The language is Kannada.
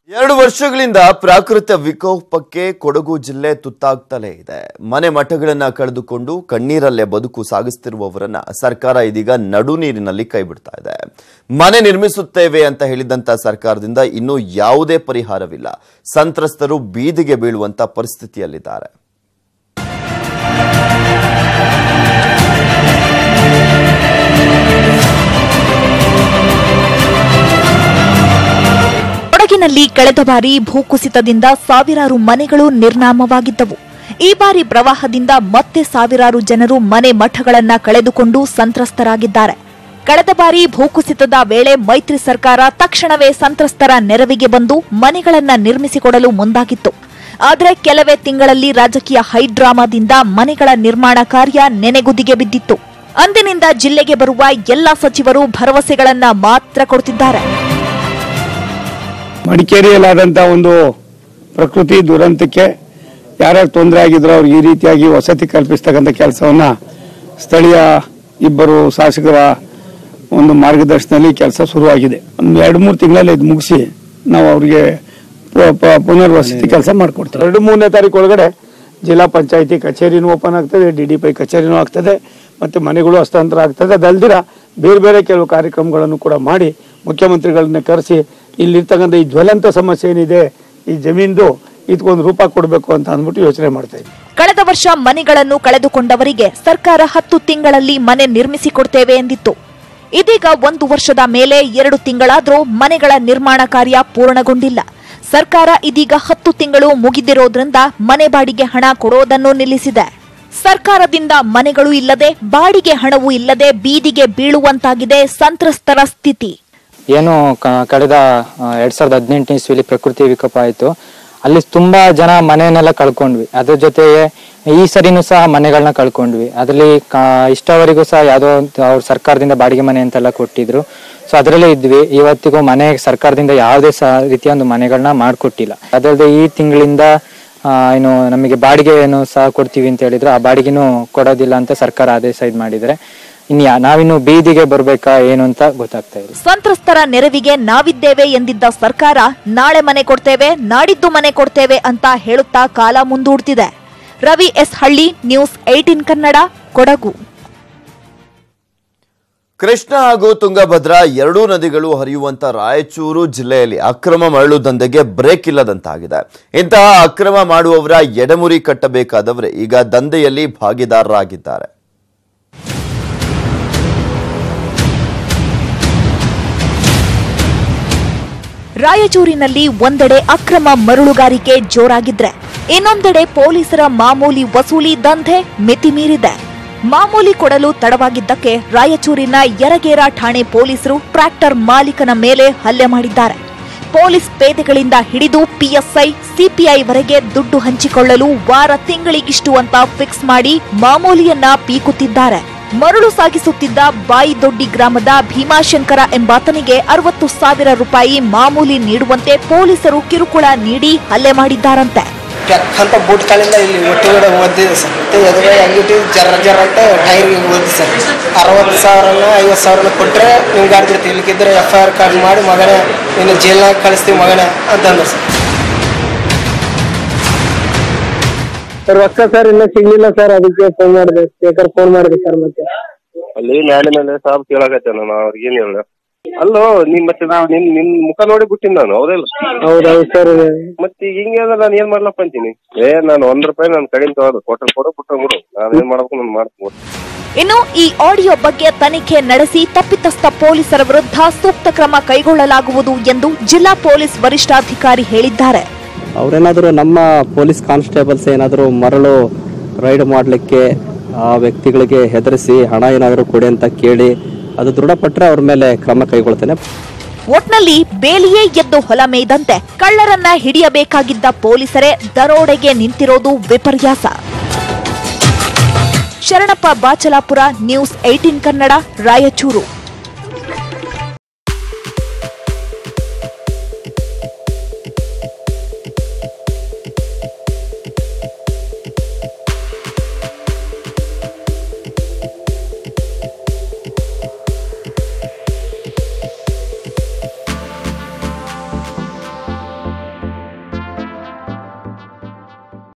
ಎರಡು ವರ್ಷಗಳಿಂದ ಪ್ರಾಕೃತ ವಿಕೋಪಕ್ಕೆ ಕೊಡಗು ಜಿಲ್ಲೆ ತುತ್ತಾಗ್ತಲೇ ಇದೆ ಮನೆ ಮಠಗಳನ್ನ ಕಳೆದುಕೊಂಡು ಕಣ್ಣೀರಲ್ಲೇ ಬದುಕು ಸಾಗಿಸ್ತಿರುವವರನ್ನ ಸರ್ಕಾರ ಇದೀಗ ನಡು ನೀರಿನಲ್ಲಿ ಕೈ ಬಿಡ್ತಾ ಇದೆ ಮನೆ ನಿರ್ಮಿಸುತ್ತೇವೆ ಅಂತ ಹೇಳಿದಂತ ಸರ್ಕಾರದಿಂದ ಇನ್ನೂ ಯಾವುದೇ ಪರಿಹಾರವಿಲ್ಲ ಸಂತ್ರಸ್ತರು ಬೀದಿಗೆ ಬೀಳುವಂತ ಪರಿಸ್ಥಿತಿಯಲ್ಲಿದ್ದಾರೆ ಕೊಡಗಿನಲ್ಲಿ ಕಳೆದ ಬಾರಿ ಭೂಕುಸಿತದಿಂದ ಸಾವಿರಾರು ಮನೆಗಳು ನಿರ್ನಾಮವಾಗಿದ್ದವು ಈ ಬಾರಿ ಪ್ರವಾಹದಿಂದ ಮತ್ತೆ ಸಾವಿರಾರು ಜನರು ಮನೆ ಮಠಗಳನ್ನ ಕಳೆದುಕೊಂಡು ಸಂತ್ರಸ್ತರಾಗಿದ್ದಾರೆ ಕಳೆದ ಬಾರಿ ಭೂಕುಸಿತದ ವೇಳೆ ಮೈತ್ರಿ ಸರ್ಕಾರ ತಕ್ಷಣವೇ ಸಂತ್ರಸ್ತರ ನೆರವಿಗೆ ಬಂದು ಮನೆಗಳನ್ನ ನಿರ್ಮಿಸಿಕೊಡಲು ಮುಂದಾಗಿತ್ತು ಆದರೆ ಕೆಲವೇ ತಿಂಗಳಲ್ಲಿ ರಾಜಕೀಯ ಹೈಡ್ರಾಮಾದಿಂದ ಮನೆಗಳ ನಿರ್ಮಾಣ ಕಾರ್ಯ ನೆನೆಗುದಿಗೆ ಬಿದ್ದಿತ್ತು ಅಂದಿನಿಂದ ಜಿಲ್ಲೆಗೆ ಬರುವ ಎಲ್ಲಾ ಸಚಿವರು ಭರವಸೆಗಳನ್ನ ಮಾತ್ರ ಕೊಡ್ತಿದ್ದಾರೆ ಮಡಿಕೇರಿಯಲ್ಲಾದಂಥ ಒಂದು ಪ್ರಕೃತಿ ದುರಂತಕ್ಕೆ ಯಾರ್ಯಾರು ತೊಂದರೆ ಆಗಿದ್ರು ಅವ್ರಿಗೆ ಈ ರೀತಿಯಾಗಿ ವಸತಿ ಕಲ್ಪಿಸ್ತಕ್ಕಂಥ ಕೆಲಸವನ್ನ ಸ್ಥಳೀಯ ಇಬ್ಬರು ಶಾಸಕರ ಒಂದು ಮಾರ್ಗದರ್ಶನದಲ್ಲಿ ಕೆಲಸ ಶುರುವಾಗಿದೆ ಒಂದು ಎರಡು ಮೂರು ತಿಂಗಳಲ್ಲಿ ಇದು ಮುಗಿಸಿ ನಾವು ಅವ್ರಿಗೆ ಪ- ಪ- ಪುನರ್ವಸತಿ ಕೆಲಸ ಮಾಡಿಕೊಡ್ತೀವಿ ಎರಡು ಮೂರನೇ ತಾರೀಕು ಒಳಗಡೆ ಜಿಲ್ಲಾ ಪಂಚಾಯತಿ ಕಚೇರಿನೂ ಓಪನ್ ಆಗ್ತದೆ ಡಿ ಡಿ ಪಿ ಕಚೇರಿನೂ ಆಗ್ತದೆ ಮತ್ತೆ ಮನೆಗಳು ಹಸ್ತಾಂತರ ಆಗ್ತದೆ ಅದಲ್ದಿರ ಬೇರೆ ಬೇರೆ ಕೆಲವು ಕಾರ್ಯಕ್ರಮಗಳನ್ನು ಕೂಡ ಮಾಡಿ ಮುಖ್ಯಮಂತ್ರಿಗಳನ್ನ ಕರೆಸಿ ಇಲ್ಲಿರ್ತಕ್ಕಂಥ ಈ ಜ್ವಲಂತ ಸಮಸ್ಯೆ ಏನಿದೆ ಈ ಜಮೀನ್ದು ಇದಕ್ಕೊಂದು ರೂಪ ಕೊಡಬೇಕು ಅಂತ ಅಂದ್ಬಿಟ್ಟು ಯೋಚನೆ ಮಾಡ್ತಾ ಇದ್ದೀವಿ ಕಳೆದ ವರ್ಷ ಮನೆಗಳನ್ನು ಕಳೆದುಕೊಂಡವರಿಗೆ ಸರ್ಕಾರ ಹತ್ತು ತಿಂಗಳಲ್ಲಿ ಮನೆ ನಿರ್ಮಿಸಿಕೊಡ್ತೇವೆ ಎಂದಿತ್ತು ಇದೀಗ ಒಂದು ವರ್ಷದ ಮೇಲೆ ಎರಡು ತಿಂಗಳಾದ್ರೂ ಮನೆಗಳ ನಿರ್ಮಾಣ ಕಾರ್ಯ ಪೂರ್ಣಗೊಂಡಿಲ್ಲ ಸರ್ಕಾರ ಇದೀಗ ಹತ್ತು ತಿಂಗಳು ಮುಗಿದಿರೋದ್ರಿಂದ ಮನೆ ಬಾಡಿಗೆ ಹಣ ಕೊಡೋದನ್ನು ನಿಲ್ಲಿಸಿದೆ ಸರ್ಕಾರದಿಂದ ಮನೆಗಳು ಇಲ್ಲದೆ ಬಾಡಿಗೆ ಹಣವೂ ಇಲ್ಲದೆ ಬೀದಿಗೆ ಬೀಳುವಂತಾಗಿದೆ ಸಂತ್ರಸ್ತರ ಸ್ಥಿತಿ ಏನು ಕ- ಕಳೆದ ಆ, ಎರಡ್ ಸಾವಿರದ ಹದಿನೆಂಟನೇ ಇಸ್ವಿಲಿ ಪ್ರಕೃತಿ ವಿಕೋಪ ಆಯ್ತು ಅಲ್ಲಿ ತುಂಬಾ ಜನ ಮನೆಯನ್ನೆಲ್ಲ ಕಳ್ಕೊಂಡ್ವಿ ಅದ್ರ ಜೊತೆಗೆ ಈ ಸರಿನೂ ಸಹ ಮನೆಗಳನ್ನ ಕಳ್ಕೊಂಡ್ವಿ ಅದ್ರಲ್ಲಿ ಕ- ಇಷ್ಟವರೆಗೂ ಸಹ ಯಾವ್ದೋ ಒಂದು ಅವ್ರ ಸರ್ಕಾರದಿಂದ ಬಾಡಿಗೆ ಮನೆ ಅಂತೆಲ್ಲ ಕೊಟ್ಟಿದ್ರು ಸೊ ಅದರಲ್ಲೇ ಇದ್ವಿ ಇವತ್ತಿಗೂ ಮನೆ ಸರ್ಕಾರದಿಂದ ಯಾವುದೇ ಸಹ ರೀತಿಯ ಒಂದು ಮನೆಗಳನ್ನ ಮಾಡ್ಕೊಟ್ಟಿಲ್ಲ ಅದಲ್ಲದೆ ಈ ತಿಂಗಳಿಂದ ಆ, ಏನು ನಮಗೆ ಬಾಡಿಗೆ ಏನು ಸಹ ಕೊಡ್ತೀವಿ ಅಂತ ಹೇಳಿದ್ರು ಆ ಬಾಡಿಗೆನೂ ಕೊಡೋದಿಲ್ಲ ಅಂತ ಸರ್ಕಾರ ಆದೇಶ ಇದು ಮಾಡಿದ್ರೆ ಇನ್ನು ಯಾ- ನಾವಿನ್ನು ಬೀದಿಗೆ ಬರ್ಬೇಕಾ ಏನು ಅಂತ ಗೊತ್ತಾಗ್ತಾ ಇಲ್ಲ ಸಂತ್ರಸ್ತರ ನೆರವಿಗೆ ನಾವಿದ್ದೇವೆ ಎಂದಿದ್ದ ಸರ್ಕಾರ ನಾಳೆ ಮನೆ ಕೊಡ್ತೇವೆ ನಾಡಿದ್ದು ಮನೆ ಕೊಡ್ತೇವೆ ಅಂತ ಹೇಳುತ್ತಾ ಕಾಲ ಮುಂದೂಡ್ತಿದೆ Ravi S Halli News Eighteen Kannada Kodagu Krishna ಹಾಗೂ ತುಂಗಭದ್ರಾ ಎರಡೂ ನದಿಗಳು ಹರಿಯುವಂತ ರಾಯಚೂರು ಜಿಲ್ಲೆಯಲ್ಲಿ ಅಕ್ರಮ ಮರಳು ದಂಧೆಗೆ ಬ್ರೇಕ್ ಇಲ್ಲದಂತಾಗಿದೆ ಇಂತಹ ಅಕ್ರಮ ಮಾಡುವವರ ಎಡೆಮುರಿ ಕಟ್ಟಬೇಕಾದವರೇ ಈಗ ದಂಧೆಯಲ್ಲಿ ಭಾಗಿದಾರರಾಗಿದ್ದಾರೆ ರಾಯಚೂರಿನಲ್ಲಿ ಒಂದೆಡೆ ಅಕ್ರಮ ಮರಳುಗಾರಿಕೆ ಜೋರಾಗಿದ್ರೆ ಇನ್ನೊಂದೆಡೆ ಪೊಲೀಸರ ಮಾಮೂಲಿ ವಸೂಲಿ ದಂಧೆ ಮಿತಿ ಮೀರಿದೆ ಮಾಮೂಲಿ ಕೊಡಲು ತಡವಾಗಿದ್ದಕ್ಕೆ ರಾಯಚೂರಿನ ಯರಗೇರ ಠಾಣೆ ಪೊಲೀಸರು ಟ್ರ್ಯಾಕ್ಟರ್ ಮಾಲೀಕನ ಮೇಲೆ ಹಲ್ಲೆ ಮಾಡಿದ್ದಾರೆ ಪೊಲೀಸ್ ಪೇದೆಗಳಿಂದ ಹಿಡಿದು ಪಿಎಸ್ಐ ಸಿಪಿಐವರೆಗೆ ದುಡ್ಡು ಹಂಚಿಕೊಳ್ಳಲು ವಾರ ತಿಂಗಳಿಗಿಷ್ಟು ಅಂತ ಫಿಕ್ಸ್ ಮಾಡಿ ಮಾಮೂಲಿಯನ್ನ ಪೀಕುತ್ತಿದ್ದಾರೆ ಮರಳು ಸಾಗಿಸುತ್ತಿದ್ದ ಬಾಯಿದೊಡ್ಡಿ ಗ್ರಾಮದ ಭೀಮಾಶಂಕರ ಎಂಬಾತನಿಗೆ ಅರವತ್ತು ಸಾವಿರ ರೂಪಾಯಿ ಮಾಮೂಲಿ ನೀಡುವಂತೆ ಪೊಲೀಸರು ಕಿರುಕುಳ ನೀಡಿ ಹಲ್ಲೆ ಮಾಡಿದ್ದಾರಂತೆ ಟ್ರಕ್ ಅಂತ ಬೂಟ್ ಕಾಲಿಂದ ಇಲ್ಲಿ ಒಟ್ಟಿಗಡೆ ಓದಿದೆ ಸರ್ ಮತ್ತೆ ಎದುರುಗಡೆ ಹೆಂಗಿಟ್ಟು ಜರ ಜರ ಅಂತ ಟೈರ್ಗೆ ಓದಿ ಸರ್ ಅರವತ್ತು ಸಾವಿರನ ಐವತ್ತು ಸಾವಿರನ ಕೊಟ್ಟರೆ ನಿಮ್ಗೆ ಗಾಡಿ ಬಿಡ್ತೀವಿ ಇಲ್ಲಿಕ್ಕಿದ್ರೆ ಎಫ್ ಐ ಆರ್ ಕಾರ್ಡ್ ಮಾಡಿ ಮಗನೇ ಇನ್ನು ಜೈಲ್ನಾಗ ಕಳಿಸ್ತೀವಿ ಮಗನೇ ಅಂತಂದ್ರು ಸರ್ ಸರ್ ಹೊಸ ಸರ್ ಇನ್ನೂ ಸಿಗ್ಲಿಲ್ಲ ಸರ್ ಅದಕ್ಕೆ ಫೋನ್ ಮಾಡಿದೆ ಸ್ಪೀಕರ್ ಫೋನ್ ಮಾಡಿದೆ ಸರ್ ಮತ್ತೆ ಅಲ್ಲಿ ಮ್ಯಾಲೆ ಮೇಲೆ ಸಾಬ್ ಕೇಳಕತ್ತೆ ನಾನು ಅವ್ರಿಗೆ ಏನ್ ಹೇಳ ಅಲ್ಲೋ ನೀನ್ ಮತ್ತೆ ನಾವು ನಿನ್ ನಿನ್ ಮುಖ ನೋಡಿ ಬಿಟ್ಟಿನಿ ನಾನು ಹೌದಲ್ಲ ಹೌದೌದು ಸರ್ ಮತ್ತೆ ಈಗ ಹಿಂಗೆ ಅಂದ್ರೆ ನಾನು ಏನ್ ಮಾಡ್ಲಪ್ಪ ಅಂತೀನಿ ಏ ನಾನು ಒಂದ್ ರೂಪಾಯಿ ನನ್ನ ಕಡೆಯಿಂದ ತಗೋದು ಕೊಟ್ರೆ ಕೊಡು ಬಿಟ್ರೆ ಬಿಡು ನಾನು ಏನ್ ಮಾಡ್ಬೇಕು ನಾನು ಮಾಡ್ತೀನಿ ಇನ್ನು ಈ ಆಡಿಯೋ ಬಗ್ಗೆ ತನಿಖೆ ನಡೆಸಿ ತಪ್ಪಿತಸ್ಥ ಪೊಲೀಸರ ವಿರುದ್ಧ ಸೂಕ್ತ ಕ್ರಮ ಕೈಗೊಳ್ಳಲಾಗುವುದು ಎಂದು ಜಿಲ್ಲಾ ಪೊಲೀಸ್ ವರಿಷ್ಠಾಧಿಕಾರಿ ಹೇಳಿದ್ದಾರೆ ಅವರೇನಾದರೂ ನಮ್ಮ ಪೊಲೀಸ್ ಕಾನ್ಸ್ಟೇಬಲ್ಸ್ ಏನಾದರೂ ಮರಳು ರೈಡ್ ಮಾಡಲಿಕ್ಕೆ ಆ ವ್ಯಕ್ತಿಗಳಿಗೆ ಹೆದರಿಸಿ ಹಣ ಏನಾದರೂ ಕೊಡಿ ಅಂತ ಕೇಳಿ ಅದು ದೃಢಪಟ್ಟರೆ ಅವ್ರ ಮೇಲೆ ಕ್ರಮ ಕೈಗೊಳ್ತೇನೆ ಒಟ್ನಲ್ಲಿ ಬೇಲಿಯೇ ಎದ್ದು ಹೊಲ ಮೇಯ್ದಂತೆ ಕಳ್ಳರನ್ನ ಹಿಡಿಯಬೇಕಾಗಿದ್ದ ಪೊಲೀಸರೇ ದರೋಡೆಗೆ ನಿಂತಿರೋದು ವಿಪರ್ಯಾಸ ಶರಣಪ್ಪ ಬಾಚಲಾಪುರ ನ್ಯೂಸ್ ಏಟೀನ್ ಕನ್ನಡ ರಾಯಚೂರು